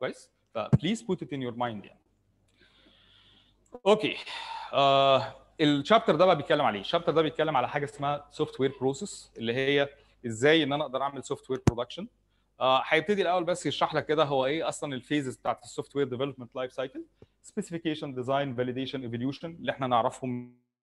كويس فبليز بوت ات ان يور مايند يعني اوكي آه الشابتر ده بقى بيتكلم عليه الشابتر ده بيتكلم على حاجه اسمها سوفت وير بروسيس اللي هي ازاي ان انا اقدر اعمل سوفت وير برودكشن هيبتدي الاول بس يشرح لك كده هو ايه اصلا الفيزز بتاعت السوفت وير ديفلوبمنت لايف سايكل سبيسيفيكيشن ديزاين فاليديشن ايفوليوشن اللي احنا نعرفهم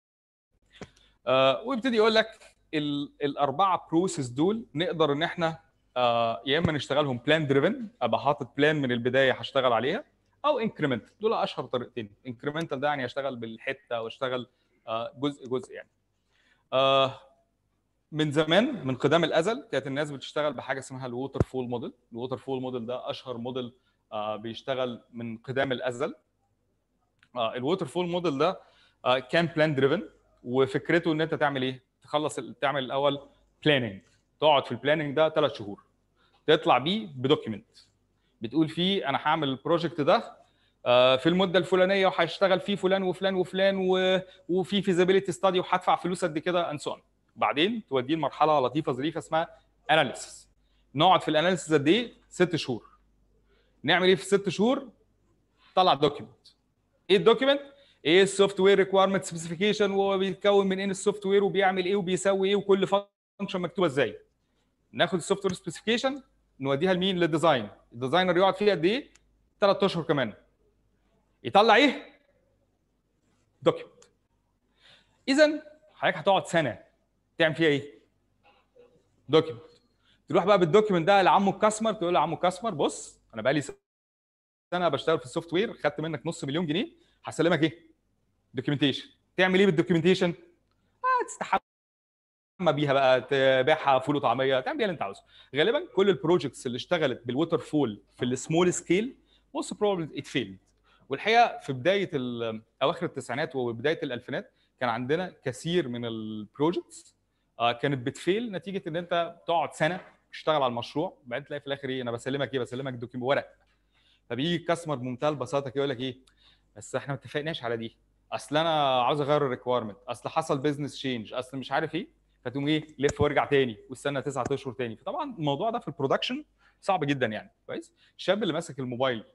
آه ويبتدي يقول لك ال- الاربعه بروسيس دول نقدر ان احنا آه يا اما نشتغلهم بلان دريفن ابقى حاطط بلان من البدايه هشتغل عليها او انكريمنت دول اشهر طريقتين انكريمنتال ده يعني اشتغل بالحته او اشتغل آه جزء جزء يعني آه من زمان من قدام الازل كانت الناس بتشتغل بحاجه اسمها الووتر فول موديل الووتر فول موديل ده اشهر موديل آه بيشتغل من قدام الازل آه الووتر فول موديل ده آه كان بلان دريفن وفكرته ان انت تعمل ايه تخلص ال- تعمل الاول بلاننج تقعد في البلاننج ده ثلاث شهور تطلع بيه بدوكيمنت بتقول فيه انا هعمل البروجكت ده آه، في المده الفلانيه وهشتغل فيه فلان وفلان وفلان و... وفي فيزابيلتي ستادي وهدفع فلوس قد كده اند سو بعدين توديه لمرحله لطيفه ظريفه اسمها اناليسيس نقعد في الاناليسيس قد ايه؟ ست شهور نعمل ايه في الست شهور؟ طلع دوكيمنت ايه الدوكيمنت؟ ايه السوفت وير ريكويرمنت سبيسيفيكيشن وهو بيتكون من ايه السوفت وير وبيعمل ايه وبيسوي ايه وكل فانكشن مكتوبه ازاي ناخد السوفت وير سبيسيفيكيشن نوديها لمين للديزاين الديزاينر يقعد فيها قد ايه ثلاث اشهر كمان يطلع ايه دوكيمنت اذا حضرتك هتقعد سنه تعمل فيها ايه دوكيمنت تروح بقى بالدوكيمنت ده لعمو الكاستمر تقول له عمو الكاستمر بص انا بقى لي سنه بشتغل في السوفت وير خدت منك نص مليون جنيه هسلمك ايه دوكيومنتيشن تعمل ايه بالدوكيومنتيشن آه تستحمى بيها بقى تبيعها فول وطعميه تعمل بيها اللي انت عاوزه غالبا كل البروجكتس اللي اشتغلت بالووتر فول في السمول سكيل موست بروبلي ات فيلد والحقيقه في بدايه ال- اواخر التسعينات وبدايه الالفينات كان عندنا كثير من البروجكتس كانت بتفيل نتيجه ان انت تقعد سنه تشتغل على المشروع بعدين تلاقي في الاخر ايه انا بسلمك ايه بسلمك دوكيومنت ورق فبيجي الكاستمر بمنتهى البساطه كده يقول لك ايه بس احنا ما اتفقناش على دي اصل انا عاوز اغير الريكويرمنت اصل حصل بزنس تشينج اصل مش عارف ايه فتقوم ايه لف وارجع تاني واستنى تسعة اشهر تاني فطبعا الموضوع ده في البرودكشن صعب جدا يعني كويس الشاب اللي ماسك الموبايل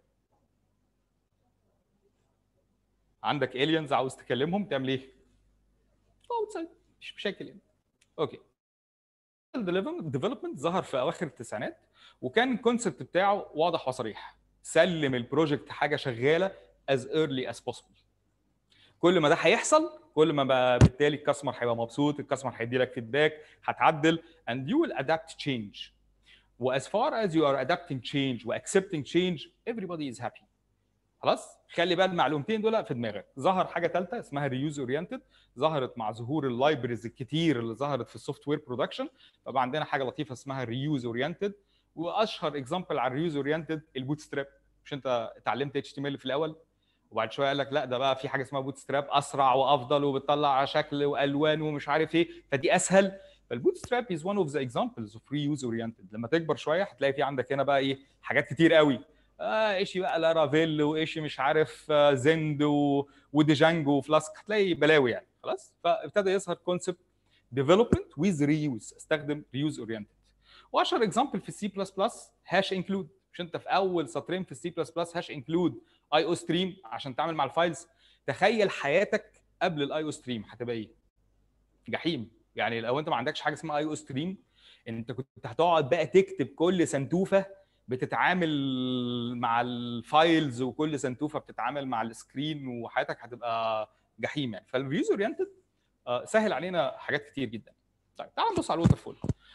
عندك الينز عاوز تكلمهم تعمل ايه؟ اوتسايد مش مشاكل يعني اوكي الديفلوبمنت ظهر في اواخر التسعينات وكان الكونسبت بتاعه واضح وصريح سلم البروجكت حاجه شغاله as early as possible كل ما ده هيحصل كل ما بقى بالتالي الكاستمر هيبقى مبسوط الكاستمر هيدي لك فيدباك هتعدل and you will adapt change و as far as you are adapting change و accepting change everybody is happy خلاص خلي بقى المعلومتين دول في دماغك ظهر حاجه ثالثه اسمها ريوز اورينتد ظهرت مع ظهور اللايبرز الكتير اللي ظهرت في السوفت وير برودكشن فبقى عندنا حاجه لطيفه اسمها ريوز اورينتد واشهر اكزامبل على الريوز اورينتد البوت ستراب مش انت اتعلمت اتش تي ام ال في الاول وبعد شويه قال لك لا ده بقى في حاجه اسمها بوت ستراب اسرع وافضل وبتطلع شكل والوان ومش عارف ايه فدي اسهل فالبوت ستراب از one اوف ذا اكزامبلز اوف ري يوز اورينتد لما تكبر شويه هتلاقي في عندك هنا بقى ايه حاجات كتير قوي آه ايشي بقى لارافيل وايشي مش عارف آه زند و... وديجانجو وفلاسك هتلاقي بلاوي يعني خلاص فابتدى يظهر كونسبت ديفلوبمنت ويز ريوز استخدم ريوز اورينتد واشهر اكزامبل في السي بلس بلس هاش انكلود مش انت في اول سطرين في السي بلس بلس هاش انكلود اي او ستريم عشان تعمل مع الفايلز تخيل حياتك قبل الاي او ستريم هتبقى ايه؟ جحيم يعني لو انت ما عندكش حاجه اسمها اي او ستريم انت كنت هتقعد بقى تكتب كل سنتوفه بتتعامل مع الفايلز وكل سنتوفه بتتعامل مع السكرين وحياتك هتبقى جحيم يعني فالفيوز اورينتد سهل علينا حاجات كتير جدا طيب تعال نبص على الووتر فول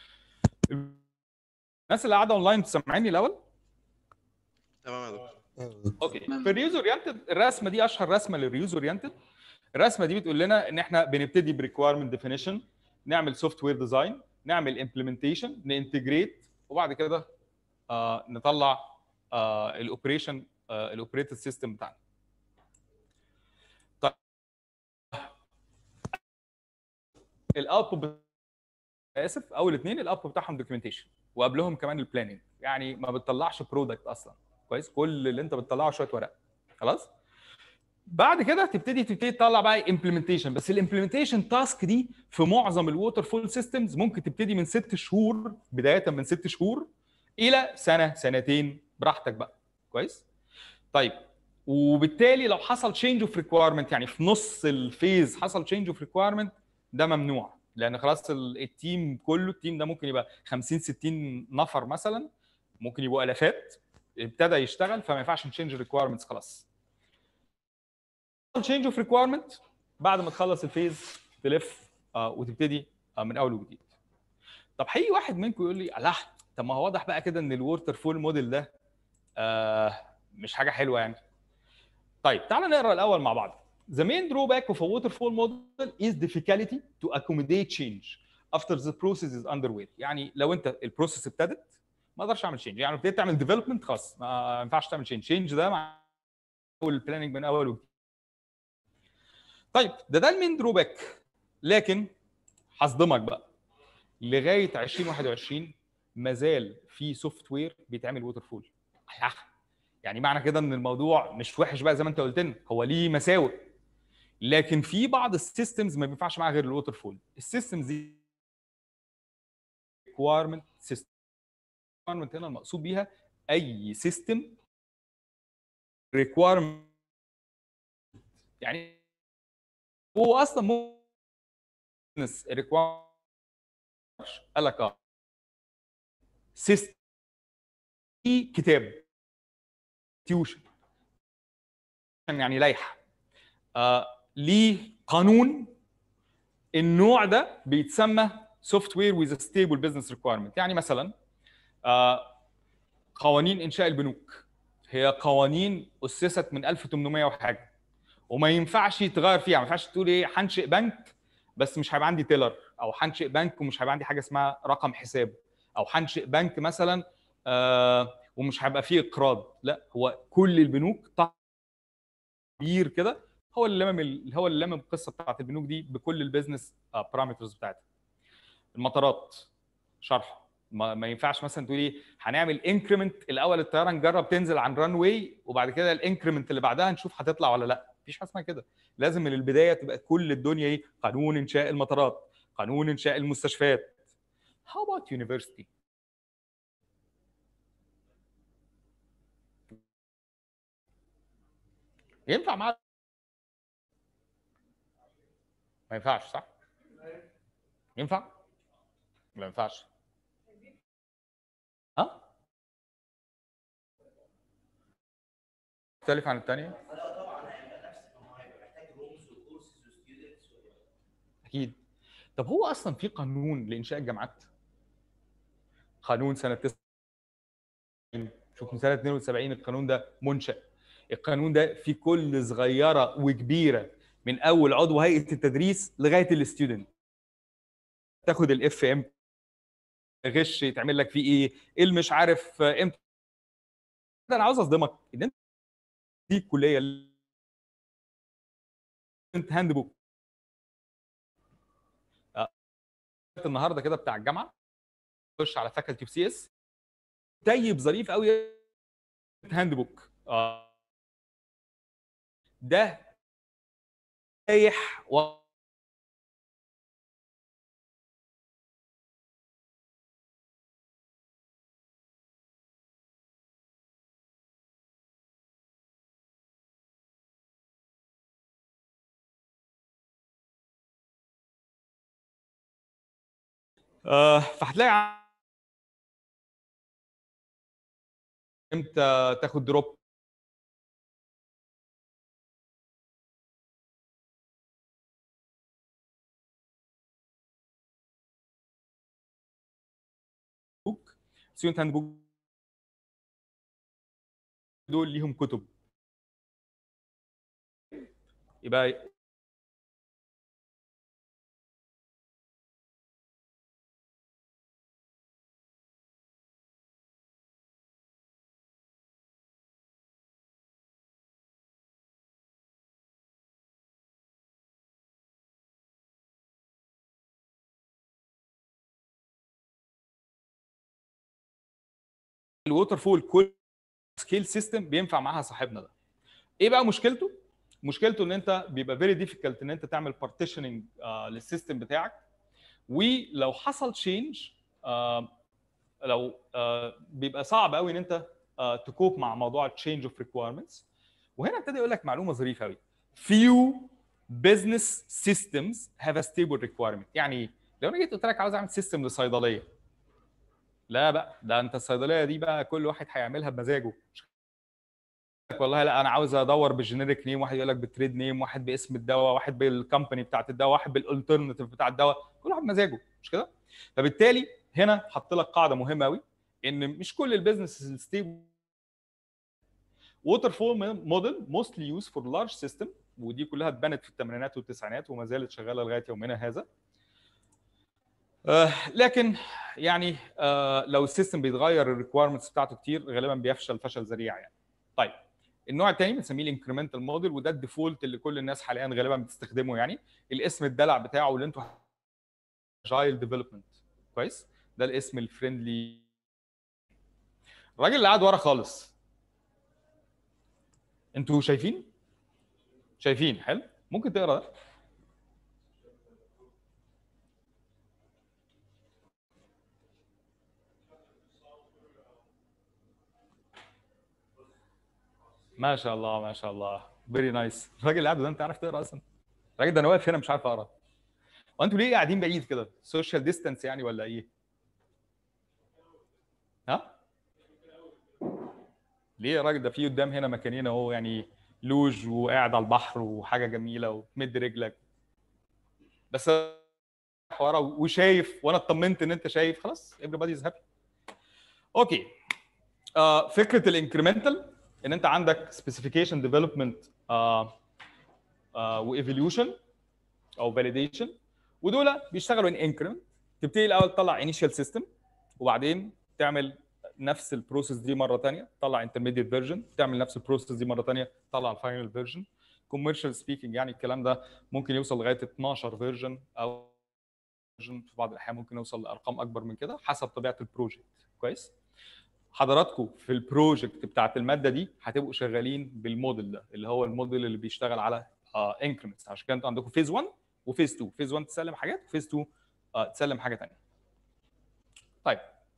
الناس اللي قاعده اونلاين سامعيني الاول تمام يا دكتور اوكي في الريوز اورينتد الرسمه دي اشهر رسمه للريوز اورينتد الرسمه دي بتقول لنا ان احنا بنبتدي بريكويرمنت ديفينيشن نعمل سوفت وير ديزاين نعمل امبلمنتيشن ننتجريت وبعد كده آه نطلع آه الاوبريشن آه الاوبريتد سيستم بتاعنا طيب الاوتبوت اسف اول اثنين الاوتبوت بتاعهم دوكيومنتيشن وقبلهم كمان البلاننج يعني ما بتطلعش برودكت اصلا كويس كل اللي انت بتطلعه شويه ورق خلاص بعد كده تبتدي تبتدي تطلع بقى امبلمنتيشن بس الامبلمنتيشن تاسك دي في معظم الووتر فول سيستمز ممكن تبتدي من ست شهور بدايه من ست شهور الى سنه سنتين براحتك بقى كويس طيب وبالتالي لو حصل تشينج اوف ريكويرمنت يعني في نص الفيز حصل تشينج اوف ريكويرمنت ده ممنوع لان خلاص ال- التيم كله التيم ده ممكن يبقى 50 60 نفر مثلا ممكن يبقوا الافات ابتدى يشتغل فما ينفعش نشينج ريكويرمنتس خلاص تشينج اوف ريكويرمنت بعد ما تخلص الفيز تلف آه وتبتدي آه من اول وجديد طب هيجي واحد منكم يقول لي لا طب ما هو واضح بقى كده ان الووتر فول موديل ده آه مش حاجه حلوه يعني طيب تعالى نقرا الاول مع بعض The main drawback of a waterfall model is difficulty to accommodate change after the process is underway يعني لو انت البروسيس ابتدت ما اقدرش اعمل change يعني ابتديت تعمل ديفلوبمنت خلاص ما ينفعش تعمل change change ده مع اول بلاننج من اول وجديد طيب ده ده المين دروباك لكن هصدمك بقى لغايه 2021 ما زال في سوفت وير بيتعمل ووتر فول يعني معنى كده ان الموضوع مش وحش بقى زي ما انت قلت لنا هو ليه مساوئ لكن في بعض السيستمز ما بينفعش معاها غير الووتر فول السيستمز دي ريكويرمنت سيستم ريكويرمنت هنا المقصود بيها اي سيستم ريكويرمنت يعني هو اصلا مو ريكويرمنت قال لك اه سيستم كتاب تيوشن يعني لائحه آه ليه قانون النوع ده بيتسمى سوفت وير ويز ستيبل بزنس ريكويرمنت يعني مثلا آه قوانين انشاء البنوك هي قوانين اسست من 1800 وحاجه وما ينفعش يتغير فيها ما ينفعش تقول ايه هنشئ بنك بس مش هيبقى عندي تيلر او هنشئ بنك ومش هيبقى عندي حاجه اسمها رقم حساب او هنشئ بنك مثلا آه ومش هيبقى فيه اقراض لا هو كل البنوك كبير كده هو اللي لمم هو اللي لمم القصه بتاعت البنوك دي بكل البيزنس بارامترز بتاعتها المطارات شرح ما, ما ينفعش مثلا تقولي هنعمل انكريمنت الاول الطياره نجرب تنزل عن ران واي وبعد كده الانكريمنت اللي بعدها نشوف هتطلع ولا لا مفيش حاجه اسمها كده لازم من البدايه تبقى كل الدنيا ايه قانون انشاء المطارات قانون انشاء المستشفيات how about university ينفع مع ما ينفعش صح؟ ينفع؟ لا ما ينفعش ها؟ مختلف عن الثانية؟ أكيد طب هو أصلا في قانون لإنشاء الجامعات؟ قانون سنة 90 شوف من سنة 72 القانون ده منشأ القانون ده في كل صغيره وكبيره من اول عضو هيئه التدريس لغايه الستودنت تاخد الاف ام غش يتعمل لك فيه ايه ايه اللي مش عارف امتى انا عاوز اصدمك ان انت دي الكليه انت هاند بوك النهارده كده بتاع الجامعه خش على فاكولتي اوف سي اس طيب ظريف قوي هاند بوك آه. ده رايح و... آه فهتلاقي امتى تاخد دروب بوك ستودنت هاند بوك دول ليهم كتب يبقى الووتر فول كل سكيل سيستم بينفع معاها صاحبنا ده ايه بقى مشكلته مشكلته ان انت بيبقى فيري ديفيكلت ان انت تعمل بارتيشننج للسيستم بتاعك ولو حصل تشينج لو آه، بيبقى صعب قوي ان انت تكوب مع موضوع التشينج اوف ريكويرمنتس وهنا ابتدى يقول لك معلومه ظريفه قوي few business systems have a stable requirement يعني ايه؟ لو انا جيت قلت لك عاوز اعمل سيستم لصيدليه لا بقى ده انت الصيدليه دي بقى كل واحد هيعملها بمزاجه مش والله لا انا عاوز ادور بالجينيريك نيم واحد يقول لك بالتريد نيم واحد باسم الدواء واحد بالكمباني بتاعت الدواء واحد بالالترناتيف بتاع الدواء كل واحد بمزاجه مش كده فبالتالي هنا حط لك قاعده مهمه قوي ان مش كل البيزنس ستيبل ووتر فول موديل موستلي يوز فور لارج سيستم ودي كلها اتبنت في الثمانينات والتسعينات وما زالت شغاله لغايه يومنا هذا آه لكن يعني آه لو السيستم بيتغير الريكويرمنتس بتاعته كتير غالبا بيفشل فشل ذريع يعني طيب النوع الثاني بنسميه الانكريمنتال موديل وده الديفولت اللي كل الناس حاليا غالبا بتستخدمه يعني الاسم الدلع بتاعه اللي انتوا اجايل ديفلوبمنت كويس ده الاسم الفريندلي الراجل اللي قاعد ورا خالص انتوا شايفين شايفين حلو ممكن تقرا ده ما شاء الله ما شاء الله فيري نايس الراجل اللي قاعد ده انت عارف تقرا اصلا الراجل ده انا واقف هنا مش عارف اقرا وانتوا ليه قاعدين بعيد كده سوشيال ديستانس يعني ولا ايه ها ليه يا راجل ده في قدام هنا مكانين اهو يعني لوج وقاعد على البحر وحاجه جميله ومد رجلك بس ورا وشايف وانا اطمنت ان انت شايف خلاص everybody is happy اوكي آه فكره الانكريمنتال ان انت عندك سبيسيفيكيشن ديفلوبمنت وايفوليوشن او فاليديشن ودول بيشتغلوا ان انكريمنت تبتدي الاول تطلع انيشال سيستم وبعدين تعمل نفس البروسيس دي مره ثانيه تطلع انترميديت فيرجن تعمل نفس البروسيس دي مره ثانيه تطلع الفاينل فيرجن كوميرشال سبيكينج يعني الكلام ده ممكن يوصل لغايه 12 فيرجن او فيرجن في بعض الاحيان ممكن يوصل لارقام اكبر من كده حسب طبيعه البروجكت كويس حضراتكم في البروجكت بتاعت الماده دي هتبقوا شغالين بالموديل ده اللي هو الموديل اللي بيشتغل على انكريمنتس عشان كده انتوا عندكم فيز 1 وفيز 2 فيز 1 تسلم حاجات وفيز 2 آه تسلم حاجه ثانيه طيب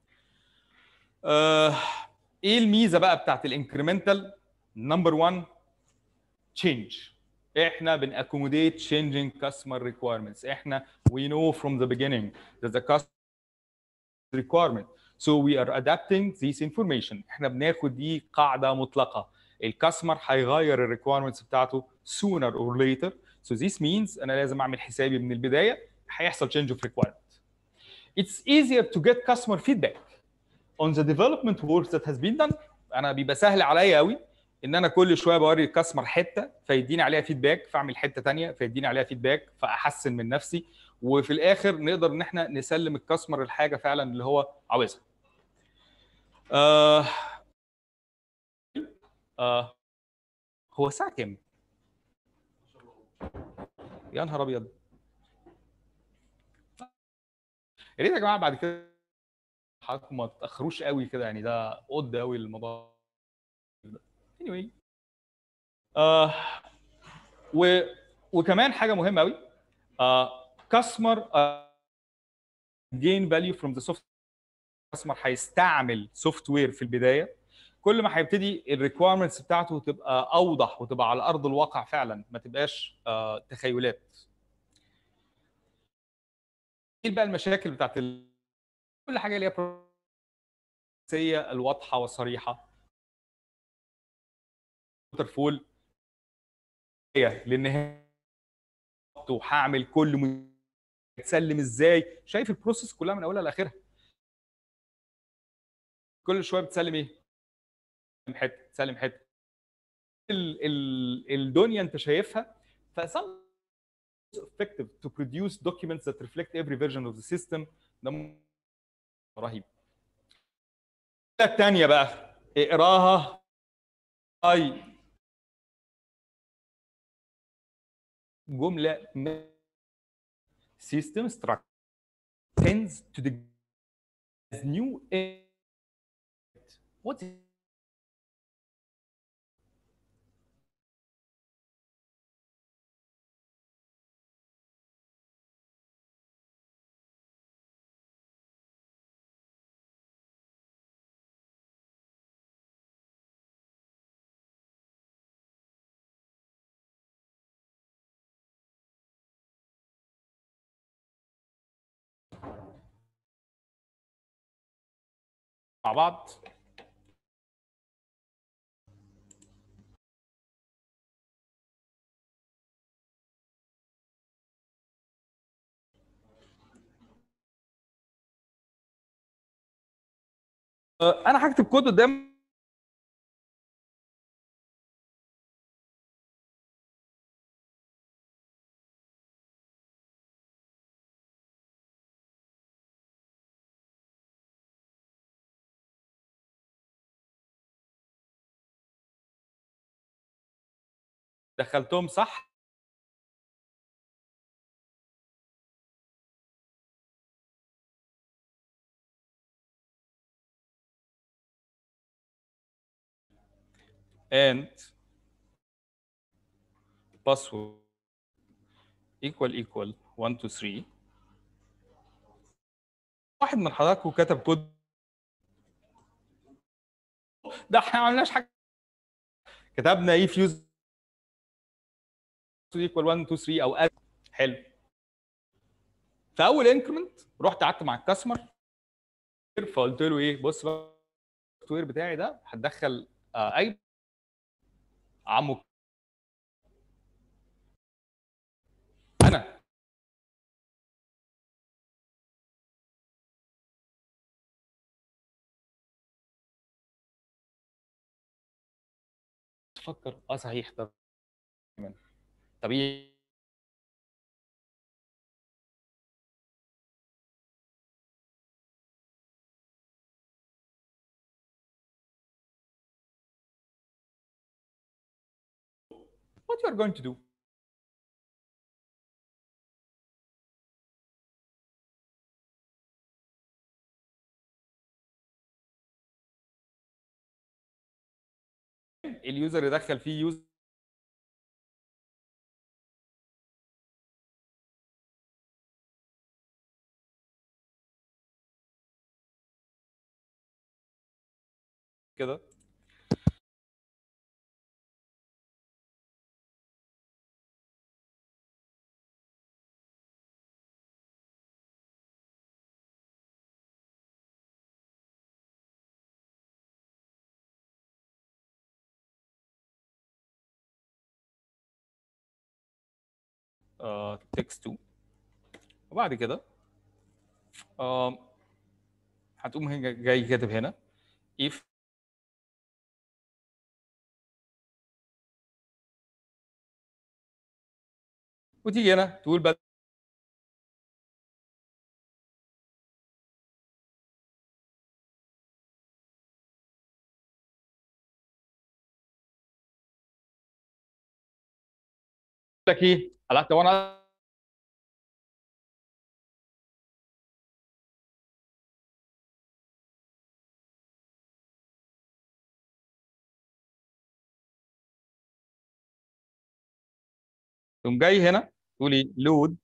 آه ايه الميزه بقى بتاعت الانكريمنتال نمبر 1 تشينج احنا بنأكوموديت changing customer requirements احنا we know from the beginning that the customer requirement so we are adapting this information احنا بناخد دي قاعده مطلقه الكاستمر هيغير الريكويرمنتس بتاعته sooner or later so this means انا لازم اعمل حسابي من البدايه هيحصل change of requirement it's easier to get customer feedback on the development work that has been done انا بيبقى سهل عليا قوي ان انا كل شويه بوري الكاستمر حته فيديني عليها فيدباك فاعمل حته ثانيه فيديني عليها فيدباك فاحسن من نفسي وفي الاخر نقدر ان احنا نسلم الكاستمر الحاجه فعلا اللي هو عاوزها. آه آه هو الساعه كام؟ يا نهار ابيض يا ريت يا جماعه بعد كده حضراتكم ما تاخروش قوي كده يعني ده قد قوي الموضوع ده anyway آه و وكمان حاجه مهمه قوي آه customer uh, gain value from the software customer هيستعمل سوفت وير في البدايه كل ما هيبتدي الريكويرمنتس بتاعته تبقى اوضح وتبقى على ارض الواقع فعلا ما تبقاش آه تخيلات ايه بقى المشاكل بتاعت ال... كل حاجه اللي هي الواضحه والصريحه فول للنهايه وهعمل كل م... تسلم ازاي شايف البروسيس كلها من اولها لاخرها كل شويه بتسلم ايه حته تسلم حته ال... ال... الدنيا انت شايفها ف effective to produce documents that reflect every version of the system ده رهيب الثانيه بقى اقراها اي جمله system structure tends to the new what مع بعض آه، انا هكتب كود قدام دخلتهم صح and password equal equal 1 to 3 واحد من حضراتكم كتب كود ده احنا ما عملناش حاجه كتبنا ايه فيوز equal 1 2 3 او ألف. حلو في اول انكرمنت رحت قعدت مع الكاستمر فقلت له ايه بص بقى السوفت وير بتاعي ده هتدخل آه اي عمو انا تفكر اه صحيح طب طب ايه what you are going to do اليوزر يدخل فيه يوزر كده آه text 2 وبعد كده آه هتقوم هنا جاي كاتب هنا if وتيجي هنا تقول بقى لك ايه؟ قال لو انا تقوم جاي هنا تقول ايه لود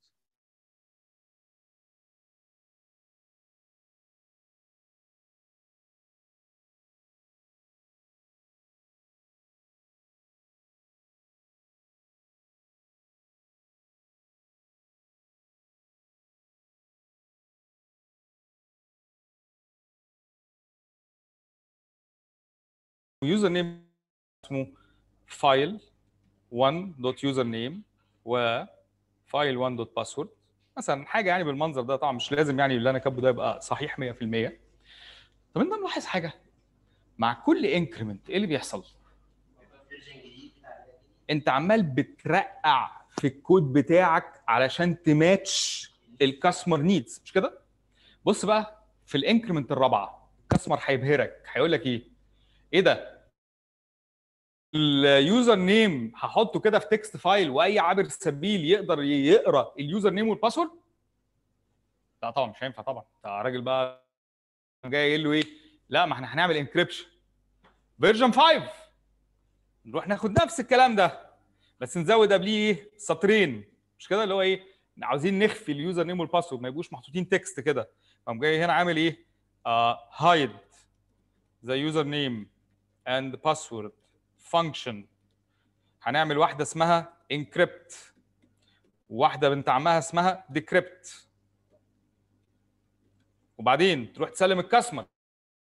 يوزر نيم اسمه فايل 1 دوت يوزر نيم و فايل 1 دوت باسورد مثلا حاجه يعني بالمنظر ده طبعا مش لازم يعني اللي انا كاتبه ده يبقى صحيح 100% طب انت ملاحظ حاجه مع كل انكريمنت ايه اللي بيحصل؟ انت عمال بترقع في الكود بتاعك علشان تماتش الكاستمر نيدز مش كده؟ بص بقى في الانكريمنت الرابعه الكاستمر هيبهرك هيقول لك ايه؟ ايه ده؟ اليوزر نيم هحطه كده في تكست فايل واي عابر سبيل يقدر يقرا اليوزر نيم والباسورد؟ لا طبعا مش هينفع طبعا انت راجل بقى جاي قايل له ايه؟ لا ما احنا هنعمل انكريبشن فيرجن 5 نروح ناخد نفس الكلام ده بس نزود قبليه ايه؟ سطرين مش كده اللي هو ايه؟ عاوزين نخفي اليوزر نيم والباسورد ما يبقوش محطوطين تكست كده قام جاي هنا عامل ايه؟ هايد ذا يوزر نيم اند باسورد فانكشن هنعمل واحده اسمها انكريبت وواحده بنت عمها اسمها ديكريبت وبعدين تروح تسلم الكاستمر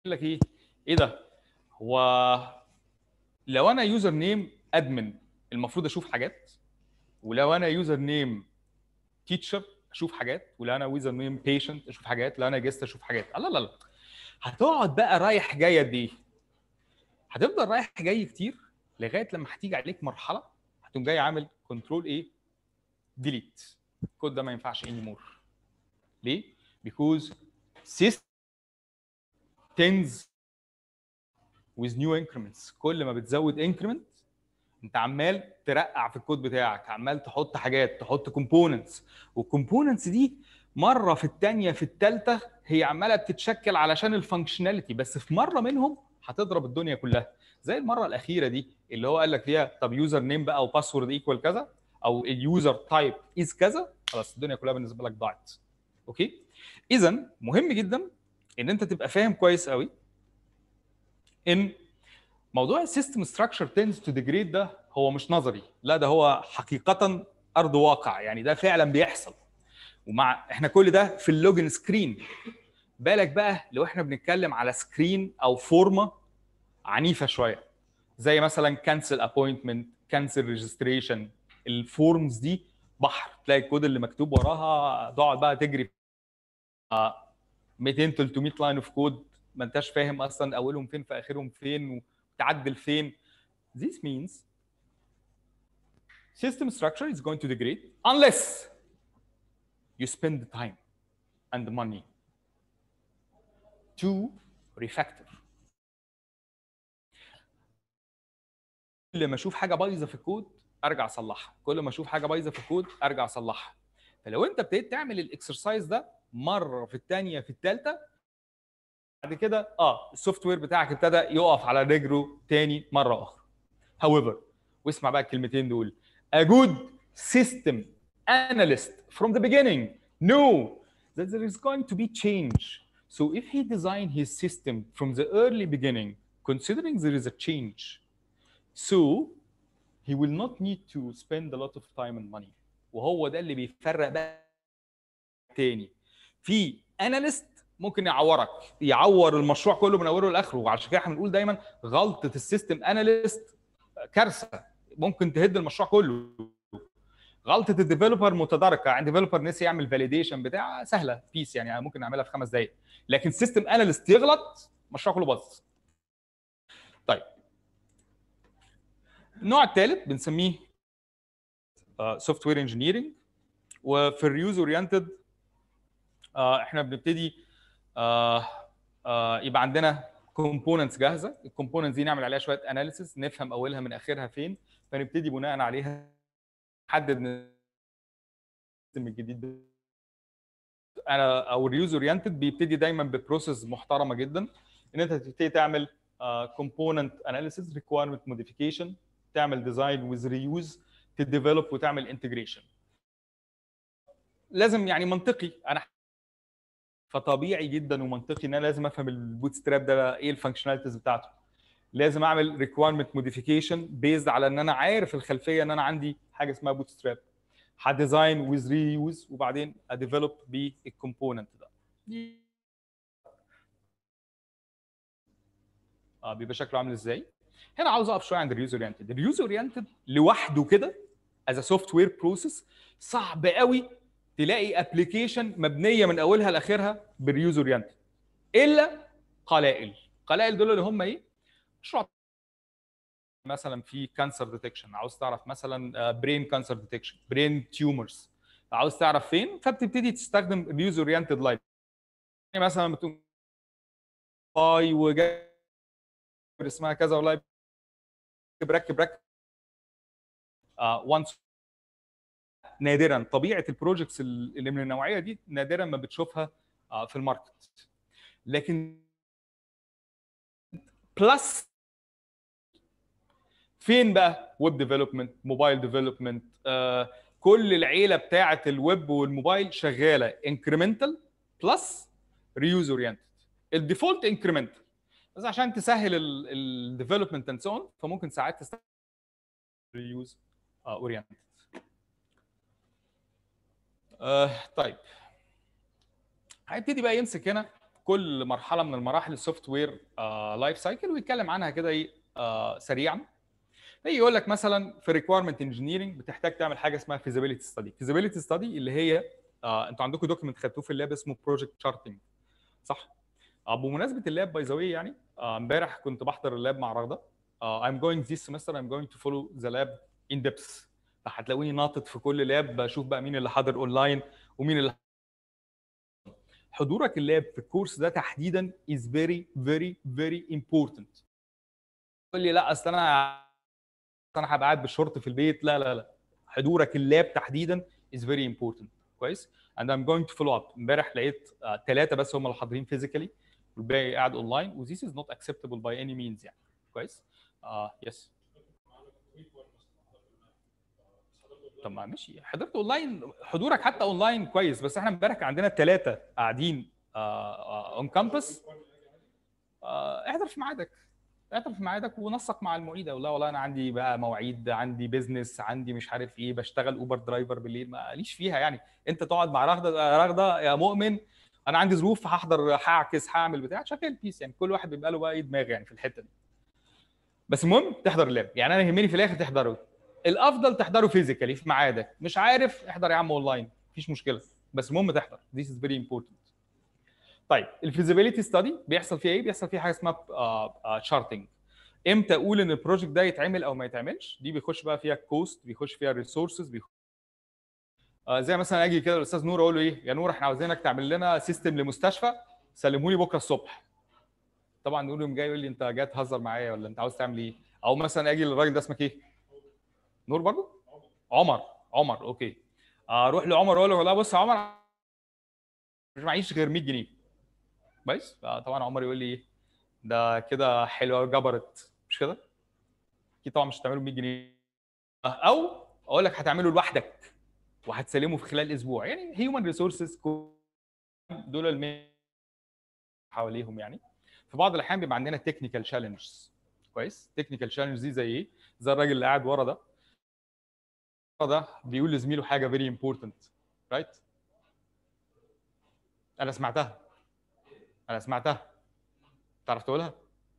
لك ايه ايه ده هو لو انا يوزر نيم ادمن المفروض اشوف حاجات ولو انا يوزر نيم تيتشر اشوف حاجات ولو انا يوزر نيم بيشنت اشوف حاجات لو انا جيست اشوف حاجات لا لا لا هتقعد بقى رايح جاي قد ايه هتفضل رايح جاي كتير لغايه لما هتيجي عليك مرحله هتقوم جاي عامل كنترول ايه ديليت الكود ده ما ينفعش اني مور ليه because system tends with new increments كل ما بتزود increment انت عمال ترقع في الكود بتاعك عمال تحط حاجات تحط كومبوننتس والكومبوننتس دي مره في الثانيه في الثالثه هي عماله بتتشكل علشان الفانكشناليتي بس في مره منهم هتضرب الدنيا كلها زي المره الاخيره دي اللي هو قال لك فيها طب يوزر نيم بقى وباسورد ايكوال كذا او اليوزر تايب از كذا خلاص الدنيا كلها بالنسبه لك ضاعت اوكي اذا مهم جدا ان انت تبقى فاهم كويس قوي ان موضوع السيستم ستراكشر تنز تو ديجريد ده هو مش نظري لا ده هو حقيقه ارض واقع يعني ده فعلا بيحصل ومع احنا كل ده في اللوجن سكرين بالك بقى لو احنا بنتكلم على سكرين او فورمه عنيفه شويه زي مثلا كانسل ابوينتمنت كانسل ريجستريشن الفورمز دي بحر تلاقي الكود اللي مكتوب وراها تقعد بقى تجري 200 300 لاين اوف كود ما انتش فاهم اصلا اولهم فين في اخرهم فين وتعدل فين this means system structure is going to degrade unless you spend the time and the money to refactor كل ما اشوف حاجه بايظه في الكود ارجع اصلحها كل ما اشوف حاجه بايظه في الكود ارجع اصلحها فلو انت ابتديت تعمل الاكسرسايز ده مره في الثانيه في الثالثه بعد كده اه السوفت وير بتاعك ابتدى يقف على رجله تاني مره اخرى however واسمع بقى الكلمتين دول a good system analyst from the beginning know that there is going to be change so if he designed his system from the early beginning considering there is a change so he will not need to spend a lot of time and money وهو ده اللي بيفرق بقى تاني في اناليست ممكن يعورك يعور المشروع كله من اوله لاخره وعشان كده احنا بنقول دايما غلطه السيستم اناليست كارثه ممكن تهد المشروع كله غلطه الديفلوبر متداركه يعني ديفلوبر نسي يعمل فاليديشن بتاع سهله بيس يعني ممكن نعملها في خمس دقائق لكن سيستم اناليست يغلط المشروع كله باظ طيب النوع الثالث بنسميه سوفت وير انجينيرنج وفي الريوز اورينتد احنا بنبتدي آه آه يبقى عندنا كومبوننتس جاهزه الكومبوننتس دي نعمل عليها شويه اناليسيس نفهم اولها من اخرها فين فنبتدي بناء عليها نحدد السيستم الجديد انا او الريوز اورينتد بيبتدي دايما ببروسيس محترمه جدا ان انت تبتدي تعمل كومبوننت اناليسيس ريكويرمنت موديفيكيشن تعمل ديزاين ويز ريوز تديفلوب وتعمل انتجريشن لازم يعني منطقي انا فطبيعي جدا ومنطقي ان انا لازم افهم البوت ستراب ده ايه الفانكشناليتيز بتاعته لازم اعمل ريكويرمنت موديفيكيشن بيزد على ان انا عارف الخلفيه ان انا عندي حاجه اسمها بوت ستراب هديزاين ويز ري يوز وبعدين اديفلوب بالكومبوننت ده اه بيبقى شكله عامل ازاي هنا عاوز اقف شويه عند اليوزر اورينتد اليوزر اورينتد لوحده كده از سوفت وير بروسيس صعب قوي تلاقي ابلكيشن مبنيه من اولها لاخرها باليوز اورينتد الا قلائل قلائل دول اللي هم ايه مشروع مثلا في كانسر ديتكشن عاوز تعرف مثلا برين كانسر ديتكشن برين تيومرز عاوز تعرف فين فبتبتدي تستخدم اليوز اورينتد لايف يعني مثلا بتقوم باي وجاي اسمها كذا ولايف ركب ركب وانس نادرا طبيعه البروجكتس اللي من النوعيه دي نادرا ما بتشوفها في الماركت لكن بلس فين بقى ويب ديفلوبمنت موبايل ديفلوبمنت كل العيله بتاعه الويب والموبايل شغاله انكريمنتال بلس ريوز اورينتد الديفولت انكريمنتال بس عشان تسهل الديفلوبمنت اند سو فممكن ساعات تستخدم ريوز اورينتد آه طيب هيبتدي بقى يمسك هنا كل مرحله من المراحل السوفت وير لايف سايكل ويتكلم عنها كده ايه آه، سريعا يجي يقول لك مثلا في ريكويرمنت انجينيرنج بتحتاج تعمل حاجه اسمها فيزيبيليتي ستادي فيزيبيليتي ستادي اللي هي آه انتوا عندكم دوكيمنت خدتوه في اللاب اسمه بروجكت شارتنج صح آه بمناسبه اللاب باي ذا واي يعني آه، امبارح كنت بحضر اللاب مع رغده آه I'm going this semester I'm going to follow the lab in depth فهتلاقوني ناطط في كل لاب بشوف بقى مين اللي حاضر اونلاين ومين اللي حضورك اللاب في الكورس ده تحديدا is very very very important تقول لي لا اصل انا انا هبقى قاعد بالشورت في البيت لا لا لا حضورك اللاب تحديدا is very important كويس and I'm going to follow up امبارح لقيت ثلاثه بس هم اللي حاضرين physically والباقي قاعد اونلاين و this is not acceptable by any means يعني كويس اه يس طب ما ماشي حضرت اونلاين حضورك حتى اونلاين كويس بس احنا امبارح كان عندنا ثلاثه قاعدين اون كامبس احضر في ميعادك احضر في ميعادك ونسق مع المعيد او لا والله انا عندي بقى مواعيد عندي بيزنس عندي مش عارف ايه بشتغل اوبر درايفر بالليل ماليش فيها يعني انت تقعد مع رغده رغده يا مؤمن انا عندي ظروف هحضر هعكس هعمل بتاع شغال بيس يعني كل واحد بيبقى له بقى ايه دماغ يعني في الحته دي بس المهم تحضر اللاب يعني انا يهمني في الاخر تحضره الافضل تحضره فيزيكالي في ميعادك مش عارف احضر يا عم اونلاين مفيش مشكله بس المهم تحضر this is very important طيب الفيزيبيليتي ستادي بيحصل فيها ايه بيحصل فيها حاجه اسمها شارتنج امتى اقول ان البروجكت ده يتعمل او ما يتعملش دي بيخش بقى فيها كوست بيخش فيها ريسورسز بيخش آه زي مثلا اجي كده الاستاذ نور اقول له ايه يا نور احنا عاوزينك تعمل لنا سيستم لمستشفى سلمه لي بكره الصبح طبعا نور يوم جاي يقول لي انت جاي تهزر معايا ولا انت عاوز تعمل ايه او مثلا اجي للراجل ده اسمك ايه نور برضو عمر عمر اوكي اروح لعمر اقول له والله بص يا عمر مش معيش غير 100 جنيه كويس طبعا عمر يقول لي ايه ده كده حلوه جبرت مش كده اكيد طبعا مش هتعمله 100 جنيه او اقول لك هتعمله لوحدك وهتسلمه في خلال اسبوع يعني هيومن ريسورسز دول الم حواليهم يعني في بعض الاحيان بيبقى عندنا تكنيكال تشالنجز كويس تكنيكال تشالنج دي زي ايه زي الراجل اللي قاعد ورا ده ده بيقول لزميله حاجه فيري امبورتنت رايت انا سمعتها انا سمعتها تعرف تقولها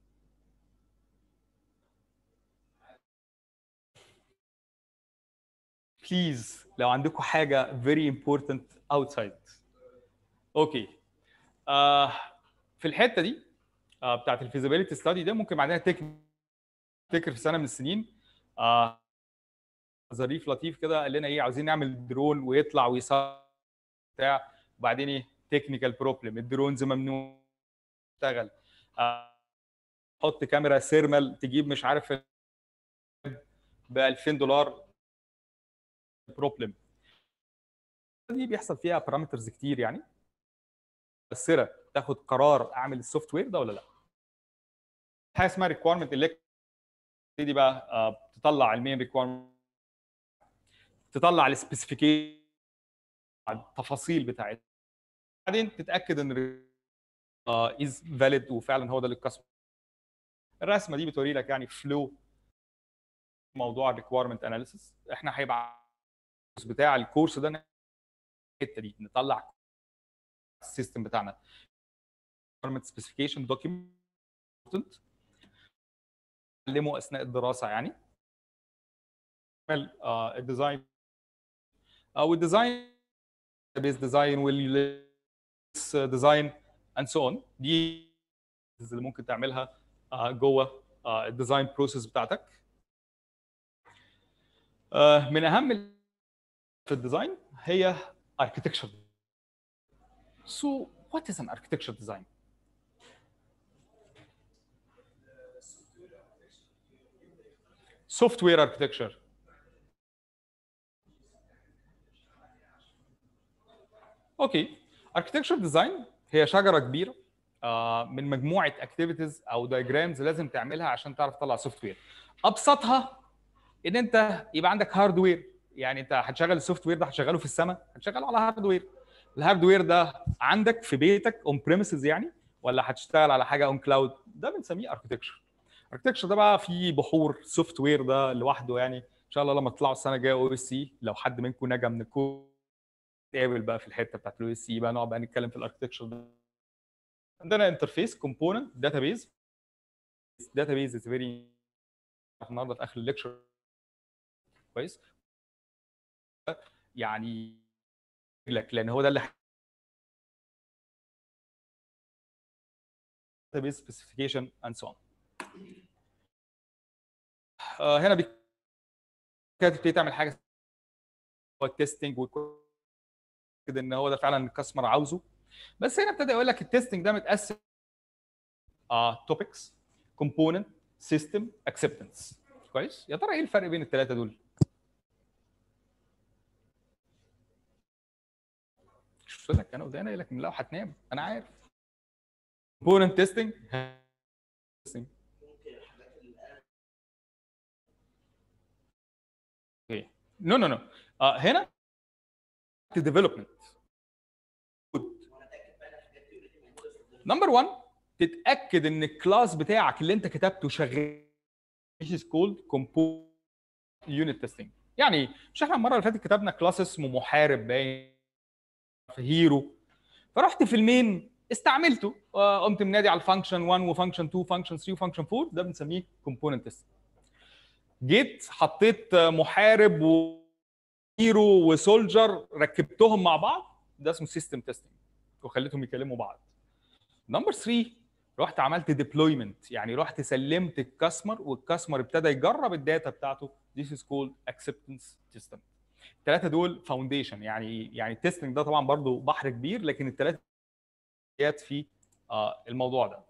بليز لو عندكم حاجه very important outside اوكي آه في الحته دي آه بتاعت الفيزيبيليتي ستادي ده ممكن بعدها تك تفتكر في سنه من السنين آه ظريف لطيف كده قال لنا ايه عاوزين نعمل درون ويطلع ويصور بتاع وبعدين ايه تكنيكال بروبلم الدرونز ممنوع تشتغل آه حط كاميرا سيرمال تجيب مش عارف ب 2000 دولار بروبلم دي بيحصل فيها بارامترز كتير يعني مؤثره تاخد قرار اعمل السوفت وير ده ولا لا حاجه اسمها ريكويرمنت اللي تبتدي بقى آه تطلع المين ريكويرمنت تطلع السبيسيفيكيشن التفاصيل بتاعتها بعدين تتاكد ان از فاليد وفعلا هو ده اللي الكاستمر الرسمه دي بتوري لك يعني فلو موضوع الريكويرمنت اناليسيس احنا هيبقى بتاع الكورس ده الحته دي نطلع السيستم بتاعنا requirement specification document نعلمه اثناء الدراسه يعني الديزاين او الديزاين بيس ديزاين وال ديزاين اند سو اون دي اللي ممكن تعملها جوه الديزاين بروسيس بتاعتك من اهم في الديزاين هي architecture so what is an architecture design software architecture اوكي architecture design هي شجره كبيره آه من مجموعه اكتيفيتيز او دايجرامز لازم تعملها عشان تعرف تطلع سوفت وير ابسطها ان انت يبقى عندك هاردوير يعني انت هتشغل السوفت وير ده هتشغله في السماء هتشغله على هاردوير الهاردوير ده عندك في بيتك اون بريمسز يعني ولا هتشتغل على حاجه اون كلاود ده بنسميه اركتكشر اركتكشر ده بقى فيه بحور سوفت وير ده لوحده يعني ان شاء الله لما تطلعوا السنه الجايه او اس سي لو حد منكم نجا من الكود نتقابل بقى في الحته بتاعت الاو اس سي بقى نقعد بقى نتكلم في الاركتكشر ده عندنا انترفيس كومبوننت داتابيز داتابيز از فيري النهارده في اخر الليكشر كويس يعني لك لان هو ده اللي database specification and so on. آه هنا بي- كانت تبتدي تعمل حاجه هو التستنج كده ان هو ده فعلا الكاستمر عاوزه بس هنا ابتدى يقول لك التستنج ده متقسم اه توبكس كومبوننت سيستم اكسبتنس كويس يا ترى ايه الفرق بين الثلاثه دول شفت لك انا قدامي لك لو هتنام انا عارف كومبوننت تيستنج اوكي نو نو نو هنا ديفلوبمنت نمبر 1 تتاكد ان الكلاس بتاعك اللي انت كتبته شغال This is called component unit testing يعني إيه؟ مش احنا المره اللي فاتت كتبنا كلاس اسمه محارب باين في هيرو فرحت في المين استعملته آه، قمت منادي على الفانكشن 1 وفانكشن 2 وفانكشن 3 وفانكشن 4 ده بنسميه كومبوننت تيست جيت حطيت آه، محارب وهيرو وسولجر ركبتهم مع بعض ده اسمه سيستم تيستنج وخليتهم يكلموا بعض نمبر 3 رحت عملت ديبلويمنت يعني رحت سلمت الكاستمر والكاستمر ابتدى يجرب الداتا بتاعته this is called acceptance system الثلاثه دول فاونديشن يعني يعني التستنج ده طبعا برضو بحر كبير لكن الثلاثه في آه، الموضوع ده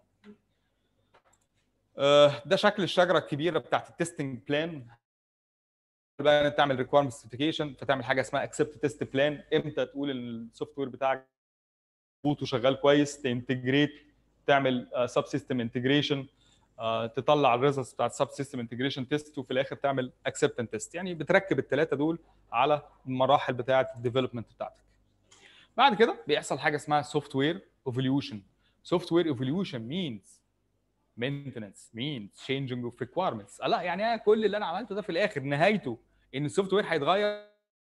آه، ده شكل الشجره الكبيره بتاعت التستنج بلان بقى انت تعمل ريكويرمنت سبيسيفيكيشن فتعمل حاجه اسمها اكسبت تيست بلان امتى تقول ان السوفت وير بتاعك مظبوط وشغال كويس تنتجريت تعمل سب سيستم انتجريشن تطلع الريزلتس بتاعت سب سيستم انتجريشن تيست وفي الاخر تعمل اكسبتنس تيست يعني بتركب الثلاثه دول على المراحل بتاعه الديفلوبمنت بتاعتك بعد كده بيحصل حاجه اسمها سوفت وير ايفوليوشن سوفت وير ايفوليوشن means maintenance means changing of requirements لا يعني أنا كل اللي انا عملته ده في الاخر نهايته ان السوفت وير هيتغير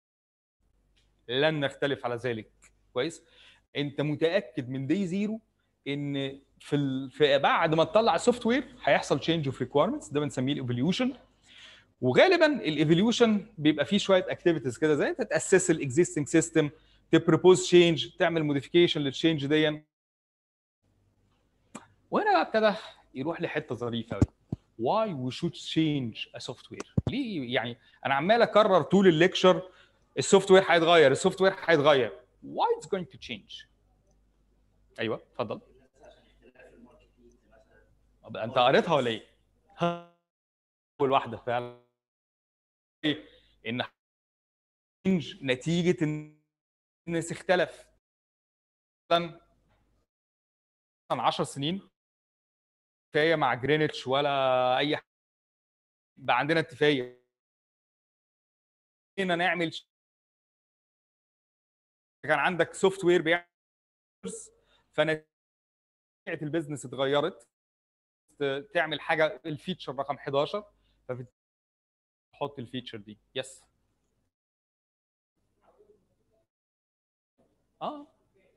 لن نختلف على ذلك كويس انت متاكد من دي زيرو ان في, ال... في بعد ما تطلع السوفت وير هيحصل تشينج اوف ريكويرمنتس ده بنسميه الايفوليوشن وغالبا الايفوليوشن بيبقى فيه شويه اكتيفيتيز كده زي انت تاسس الاكزيستنج سيستم تبروبوز تشينج تعمل موديفيكيشن للتشينج دي وهنا بقى ابتدى يروح لحته ظريفه قوي why we should change a software ليه يعني انا عمال اكرر طول الليكشر السوفت وير هيتغير السوفت وير هيتغير why it's going to change ايوه اتفضل طب انت قريتها ولا ايه؟ اول واحده فعلا إيه؟ ان change نتيجه ان الناس اختلف مثلا 10 سنين كفايه مع جرينتش ولا اي حاجه بقى عندنا اتفاقيه هنا نعمل ش- كان عندك سوفت وير بيعمل فنتيجه البيزنس اتغيرت ت- تعمل حاجه الفيتشر رقم 11 فتحط الفيتشر دي يس اه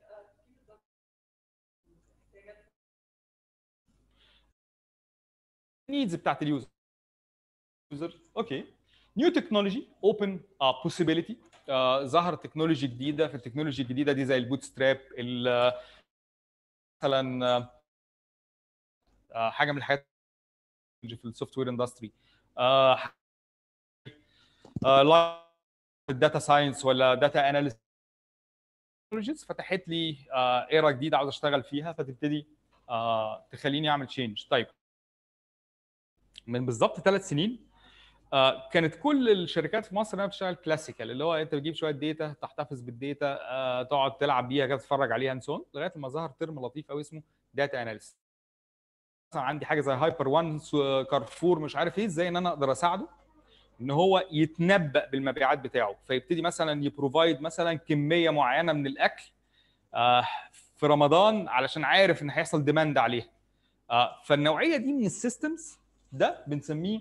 نيدز بتاعت اليوزر يوزر اوكي نيو تكنولوجي اوبن بوسيبيليتي ظهر تكنولوجي جديده في التكنولوجي الجديده دي زي البوت ستراب مثلا آه، آه، حاجه من الحاجات في السوفت وير اندستري الداتا ساينس ولا داتا اناليست فتحت لي ايرا جديده عاوز اشتغل فيها فتبتدي آه، تخليني اعمل تشينج طيب من بالظبط ثلاث سنين آه، كانت كل الشركات في مصر انها بتشتغل كلاسيكال اللي هو انت بتجيب شويه داتا تحتفظ بالداتا آه، تقعد تلعب بيها كده تتفرج عليها انسون لغايه ما ظهر ترم لطيف قوي اسمه داتا اناليست مثلا عندي حاجه زي هايبر وان كارفور مش عارف ايه ازاي ان انا اقدر اساعده ان هو يتنبأ بالمبيعات بتاعه فيبتدي مثلا يبروفايد مثلا كميه معينه من الاكل آه، في رمضان علشان عارف ان هيحصل ديماند عليها آه، فالنوعيه دي من السيستمز ده بنسميه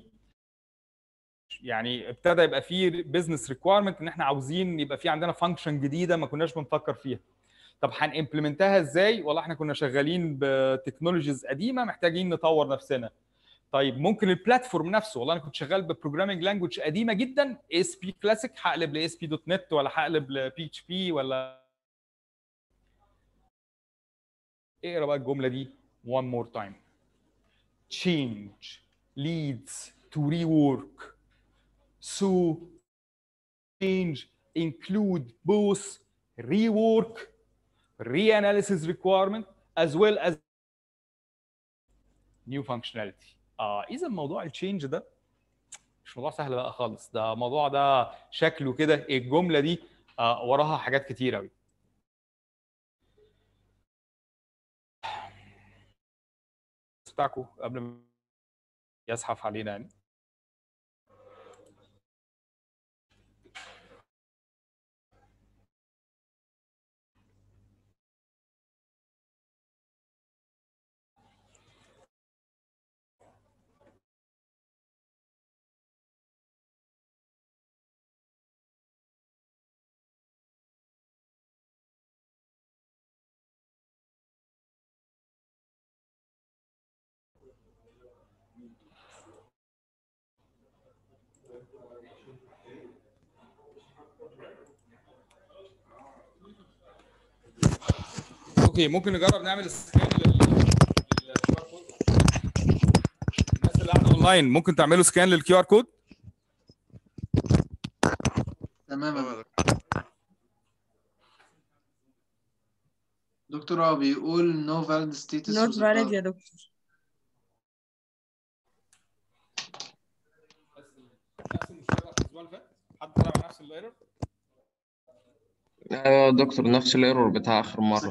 يعني ابتدى يبقى فيه بزنس ريكويرمنت ان احنا عاوزين يبقى في عندنا فانكشن جديده ما كناش بنفكر فيها طب هنimplementها ازاي والله احنا كنا شغالين بتكنولوجيز قديمه محتاجين نطور نفسنا طيب ممكن البلاتفورم نفسه والله انا كنت شغال ببروجرامينج لانجوج قديمه جدا اس بي كلاسيك هقلب لاس بي دوت نت ولا هقلب لبي اتش بي ولا اقرا بقى الجمله دي one more time change leads to rework so change include both rework reanalysis requirement as well as new functionality اه اذا موضوع التشينج ده مش موضوع سهل بقى خالص ده موضوع ده شكله كده الجمله دي آه وراها حاجات كتير قوي بتاعكم قبل ما يزحف علينا يعني اوكي ممكن نجرب نعمل سكان لل لل- الناس اللي قاعده اونلاين ممكن تعملوا سكان للكيو ار كود تمام يا تمام يا دكتور. دكتور دكتور هو بيقول نو فاليد ستيتس نوت فاليد يا دكتور نفس المشكله الاسبوع اللي فات حد طلع مع نفس الايرور ايوه يا دكتور نفس الايرور بتاع اخر مره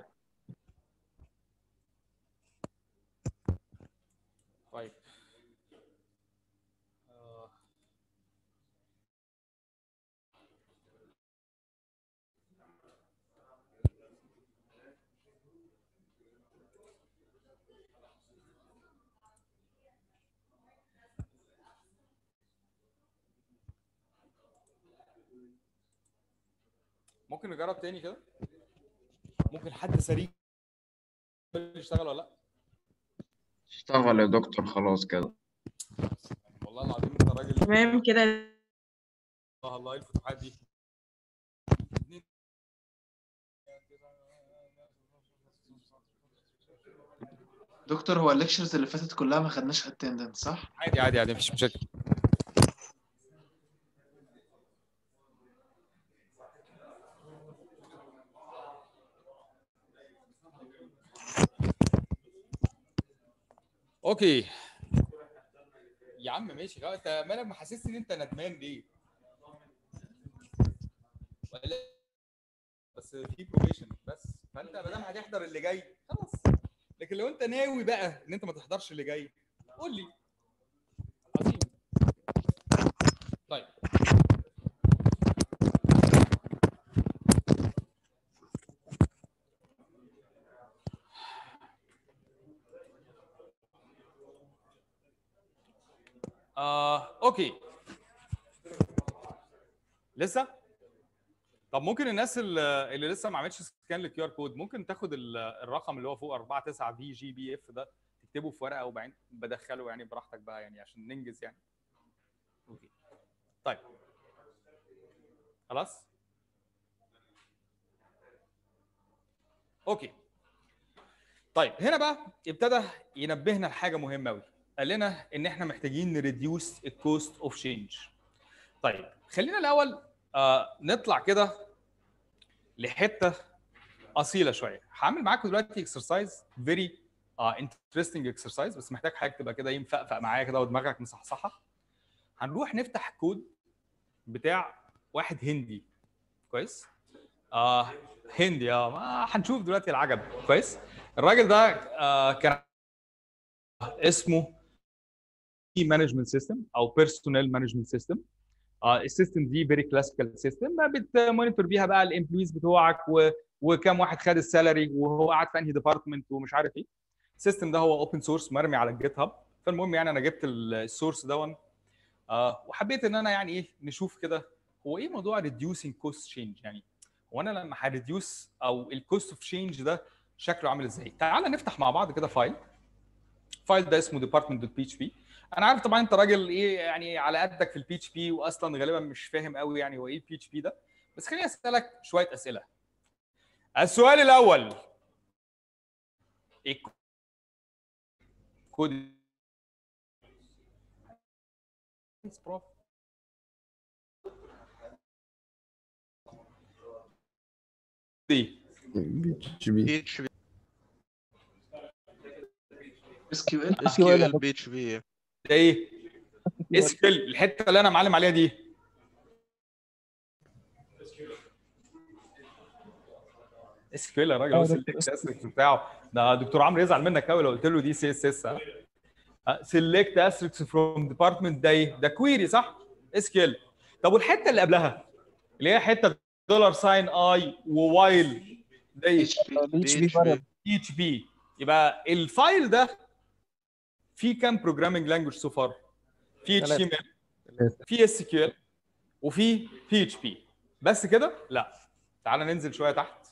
طيب آه. ممكن نجرب تاني كده ممكن حد سريع يشتغل ولا لا اشتغل يا دكتور خلاص كده والله العظيم انت راجل تمام كده الله الله ايه الفتوحات دي دكتور هو الليكشرز اللي فاتت كلها ما خدناش اتندنس صح؟ عادي عادي عادي مفيش مشاكل اوكي يا عم ماشي خلاص انت مالك محسسني ان انت ندمان ليه؟ ولا بس في بروبيشن بس فانت ما دام هتحضر اللي جاي خلاص لكن لو انت ناوي بقى ان انت ما تحضرش اللي جاي قول لي عظيم طيب آه، اوكي لسه طب ممكن الناس اللي اللي لسه ما عملتش سكان للكيو ار كود ممكن تاخد ال- الرقم اللي هو فوق 4 9 في جي بي اف ده تكتبه في ورقه وبعدين بدخله يعني براحتك بقى يعني عشان ننجز يعني اوكي طيب خلاص اوكي طيب هنا بقى ابتدى ينبهنا لحاجه مهمه قوي قال لنا ان احنا محتاجين نريديوس الكوست اوف تشينج طيب خلينا الاول آه نطلع كده لحته اصيله شويه هعمل معاكم دلوقتي اكسرسايز فيري انترستنج اكسرسايز بس محتاج حاجه تبقى كده ايه مفقفق معايا كده ودماغك مصحصحه هنروح نفتح كود بتاع واحد هندي كويس آه هندي اه ما هنشوف دلوقتي العجب كويس الراجل ده آه كان اسمه مانجمنت سيستم او بيرسونال مانجمنت سيستم السيستم دي فيري كلاسيكال سيستم بتمونيتور بيها بقى الامبلويز بتوعك و... وكم واحد خد السالري وهو قاعد في انهي ديبارتمنت ومش عارف ايه السيستم ده هو اوبن سورس مرمي على الجيت هاب فالمهم يعني انا جبت السورس دون آه وحبيت ان انا يعني ايه نشوف كده هو ايه موضوع ريديوسينج كوست تشينج يعني وانا لما هريديوس او الكوست اوف تشينج ده شكله عامل ازاي تعال نفتح مع بعض كده فايل فايل ده اسمه department.php انا عارف طبعا انت راجل ايه يعني على قدك في البي اتش بي واصلا غالبا مش فاهم قوي يعني هو ايه البي اتش بي ده بس خليني اسالك شويه اسئله السؤال الاول ايه كود دي بي اتش بي بي اتش بي اس كيو ال اس كيو ال بي اتش بي ده ايه اس كيو الحته اللي انا معلم عليها دي اس كيو يا راجل آه، هو دكتور سيلكت اسركس بتاعه ده دكتور عمرو يزعل منك قوي لو قلت له دي سي اس اس سيلكت اسركس فروم ديبارتمنت ده ايه ده كويري صح اس كيو طب والحته اللي قبلها اللي هي حته دولار ساين اي ووايل ده ايه اتش بي بي اتش بي بي اتش بي بي اتش بي يبقى الفايل ده فيه كام بروجرامينج لانجوج سو فار في اتش تي ام ال في اس كيو ال وفي بي اتش بي بس كده لا تعال ننزل شويه تحت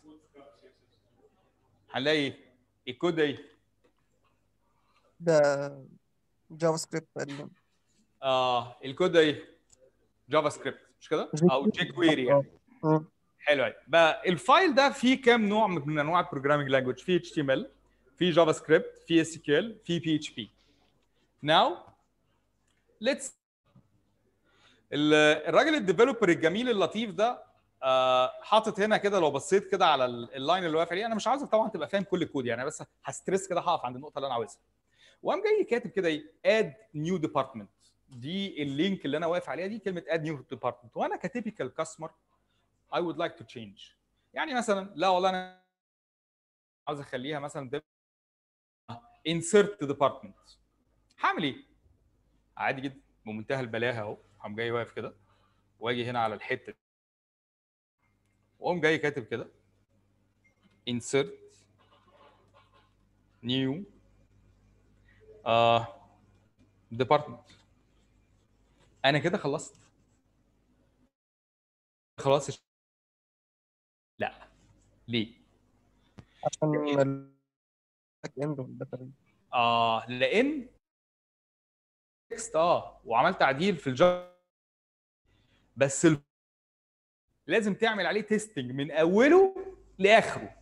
هنلاقي الكود ده ايه ده جافا سكريبت تقريبا اه الكود ده ايه جافا سكريبت مش كده او جي كويري يعني مم. حلو قوي بقى الفايل ده فيه كام نوع من انواع البروجرامينج لانجوج في اتش تي ام ال في جافا سكريبت في اس كيو ال في بي اتش بي ناو ليتس الراجل الديفلوبر الجميل اللطيف ده آه، حاطط هنا كده لو بصيت كده على ال- اللاين اللي واقف عليه انا مش عاوزك طبعا تبقى فاهم كل الكود يعني بس هستريس كده هقف عند النقطه اللي انا عاوزها وقام جاي كاتب كده ايه اد نيو ديبارتمنت دي اللينك اللي انا واقف عليها دي كلمه اد نيو ديبارتمنت وانا كتيبيكال كاستمر I would like to change يعني مثلا لا والله انا عاوز اخليها مثلا ده insert department هعمل ايه؟ عادي جدا بمنتهى البلاهه اهو قام جاي واقف كده واجي هنا على الحته دي. واقوم جاي كاتب كده insert new uh, department انا كده خلصت خلاص الش- لا ليه؟ عشان الباك اند والداتا اه لان تكست اه وعملت تعديل في الجافا بس ال... لازم تعمل عليه تيستنج من اوله لاخره